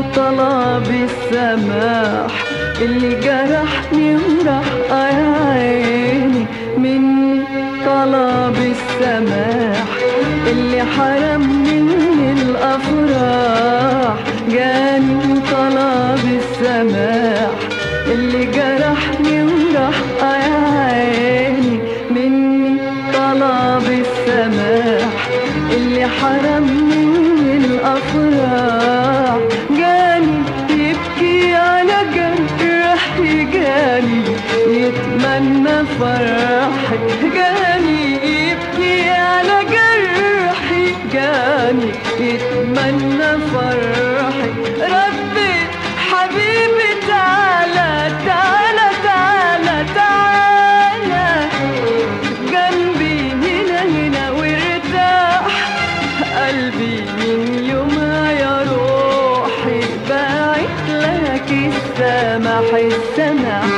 طلب السماح اللي جرحني وراح يا عيني مني طلب السماح اللي حرمني من الأفراح جاني طلب السماح اللي جرحني وراح يا عيني مني طلب السماح اللي حرمني من الأفراح جاني يبكي على جرحي جاني يتمنى فرحي جاني يبكي على جرحي جاني يتمنى فرحي رديت حبيبي تعالى تعالى تعالى تعالى جنبي هنا هنا وارتاح قلبي من يومها يا روحي باعت لك السماح السماح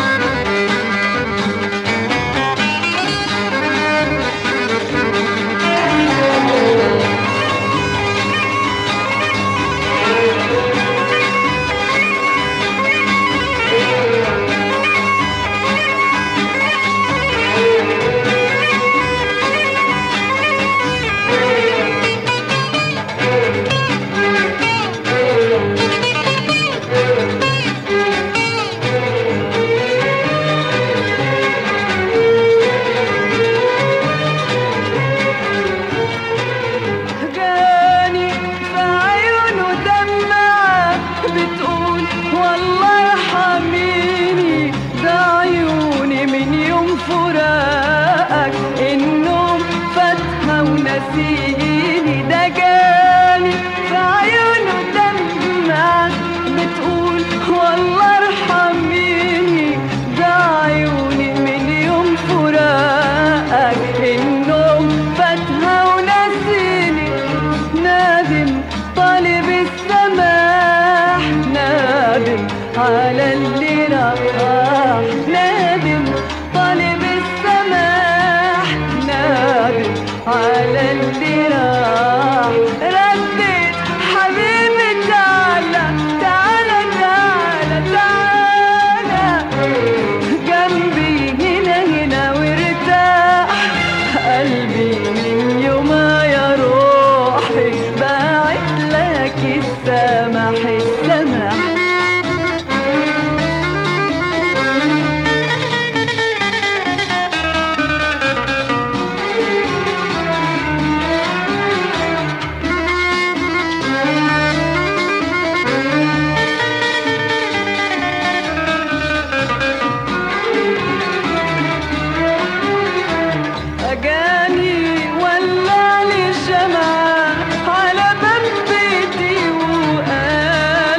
جاني في عيونه دمعة بتقول والله ارحميني ده عيوني من يوم فراقك النوم فاتها ونسيني ده جاني في عيونه دمعة بتقول والله ارحميني ده عيوني من يوم فراقك النوم فاتها ونسيني نادم طالب السماح نادم على اللي راح نادم طالب السماح نادم على اللي راح رديت حبيبي تعالى تعالى تعالى تعالى جنبي هنا هنا وارتاح قلبي من يومها يا روحي باعت لك السماح السماح أجاني ولا لي شمعة على باب بيتي وقال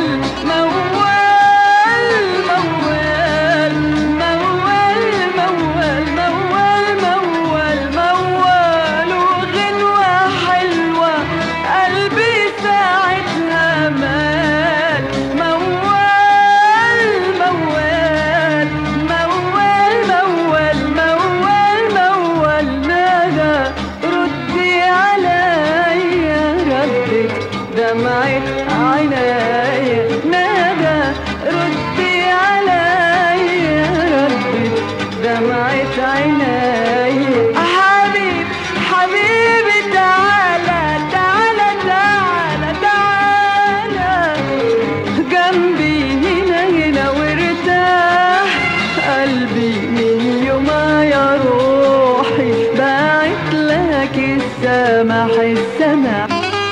موال موال موال موال موال موال موال وغنوة حلوة قلبي ساعتها مال موال موال موال موال موال موال نادى ردي عليا ردت دمعة عينيا نادى ردي عليا ردت دمعة عينيا حبيب حبيبي تعالى تعالى تعالى تعالى جنبي هنا هنا وارتاح قلبي من يومها يا روحي باعت لك السماح السماح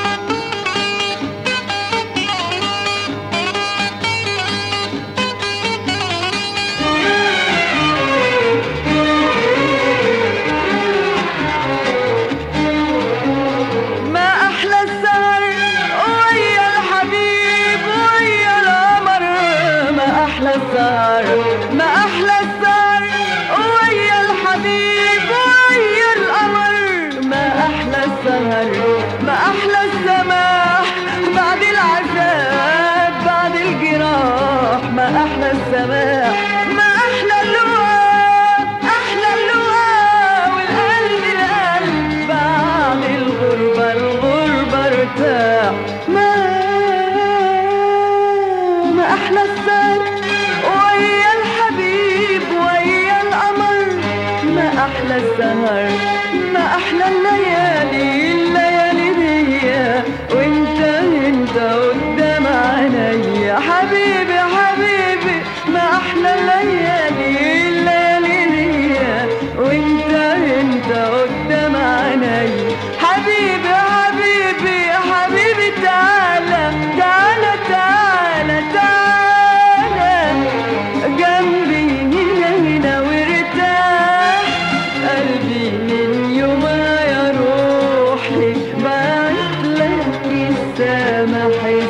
ما أحلى السهر ويا الحبيب ويا القمر ما أحلى السهر ما أحلى السهر ويا الحبيب ويا القمر ما أحلى السهر ما أحلى حلو